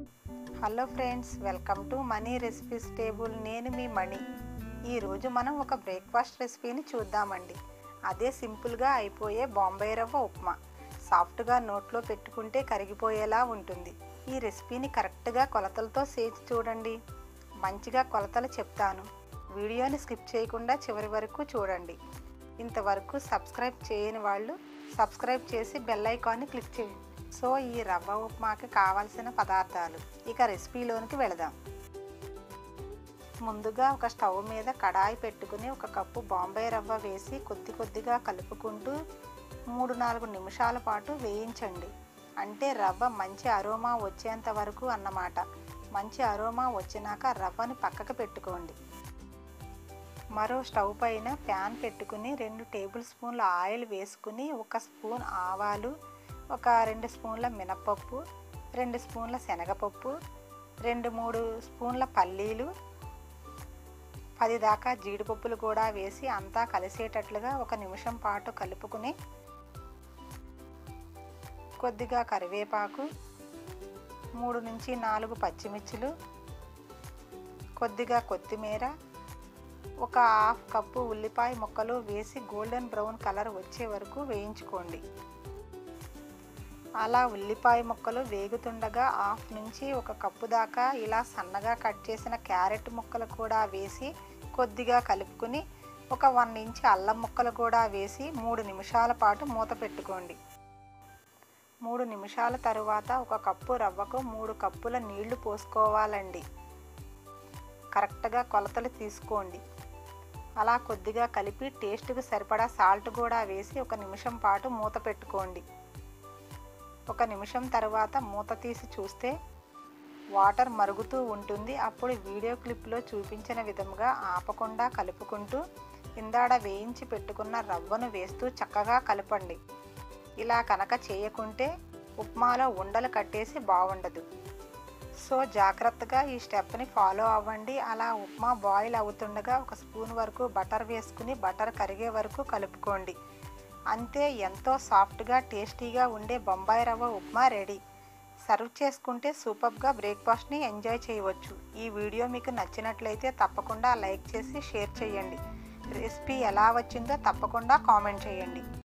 hello friends welcome to Mani recipes table నేను మీ మణి ఈరోజు మనం ఒక బ్రేక్ఫాస్ట్ రెసిపీని చూద్దామండి అదే సింపుల్గా అయిపోయే బాంబే రవ్వ ఉప్మా సాఫ్ట్గా నోట్లో పెట్టుకుంటే కరిగిపోయేలా ఉంటుంది ఈ రెసిపీని కరెక్ట్గా కొలతలతో చేసి చూడండి మంచిగా కొలతలు చెప్తాను వీడియోని స్కిప్ చేయకుండా చివరి వరకు చూడండి ఇంతవరకు సబ్స్క్రైబ్ చేయని వాళ్ళు సబ్స్క్రైబ్ చేసి బెల్ ఐకాన్ని క్లిక్ చేయండి సో ఈ రవ్వ ఉప్మాకి కావాల్సిన పదార్థాలు ఇక రెసిపీలోనికి వెళదాం ముందుగా ఒక స్టవ్ మీద కడాయి పెట్టుకుని ఒక కప్పు బాంబే రవ్వ వేసి కొద్ది కొద్దిగా కలుపుకుంటూ మూడు నాలుగు నిమిషాల పాటు వేయించండి అంటే రవ్వ మంచి అరోమా వచ్చేంత వరకు అన్నమాట మంచి అరోమా వచ్చినాక రవ్వని పక్కకు పెట్టుకోండి మరో స్టవ్ పైన ప్యాన్ పెట్టుకుని రెండు టేబుల్ స్పూన్ల ఆయిల్ వేసుకుని ఒక స్పూన్ ఆవాలు ఒక రెండు స్పూన్ల మినపప్పు రెండు స్పూన్ల శనగపప్పు రెండు మూడు స్పూన్ల పల్లీలు పది దాకా జీడిపప్పులు కూడా వేసి అంతా కలిసేటట్లుగా ఒక నిమిషం పాటు కలుపుకుని కొద్దిగా కరివేపాకు మూడు నుంచి నాలుగు పచ్చిమిర్చులు కొద్దిగా కొత్తిమీర ఒక హాఫ్ కప్పు ఉల్లిపాయ ముక్కలు వేసి గోల్డెన్ బ్రౌన్ కలర్ వచ్చే వరకు వేయించుకోండి అలా ఉల్లిపాయ ముక్కలు వేగుతుండగా హాఫ్ నుంచి ఒక కప్పు దాకా ఇలా సన్నగా కట్ చేసిన క్యారెట్ ముక్కలు కూడా వేసి కొద్దిగా కలుపుకుని ఒక వన్ ఇంచ్ అల్లం ముక్కలు కూడా వేసి మూడు నిమిషాల పాటు మూత పెట్టుకోండి మూడు నిమిషాల తరువాత ఒక కప్పు రవ్వకు మూడు కప్పుల నీళ్లు పోసుకోవాలండి కరెక్ట్గా కొలతలు తీసుకోండి అలా కొద్దిగా కలిపి టేస్ట్కి సరిపడా సాల్ట్ కూడా వేసి ఒక నిమిషం పాటు మూత పెట్టుకోండి ఒక నిమిషం తర్వాత మూత తీసి చూస్తే వాటర్ మరుగుతూ ఉంటుంది అప్పుడు వీడియో క్లిప్లో చూపించిన విధముగా ఆపకుండా కలుపుకుంటూ ఇందాడ వేయించి పెట్టుకున్న రవ్వను వేస్తూ చక్కగా కలపండి ఇలా కనుక చేయకుంటే ఉప్మాలో ఉండలు కట్టేసి బాగుండదు సో జాగ్రత్తగా ఈ స్టెప్ని ఫాలో అవ్వండి అలా ఉప్మా బాయిల్ అవుతుండగా ఒక స్పూన్ వరకు బటర్ వేసుకుని బటర్ కరిగే వరకు కలుపుకోండి అంతే ఎంతో సాఫ్ట్గా టేస్టీగా ఉండే బొంబాయి రవ్వ ఉప్మా రెడీ సర్వ్ చేసుకుంటే సూపర్గా బ్రేక్ఫాస్ట్ని ఎంజాయ్ చేయవచ్చు ఈ వీడియో మీకు నచ్చినట్లయితే తప్పకుండా లైక్ చేసి షేర్ చేయండి రెసిపీ ఎలా వచ్చిందో తప్పకుండా కామెంట్ చేయండి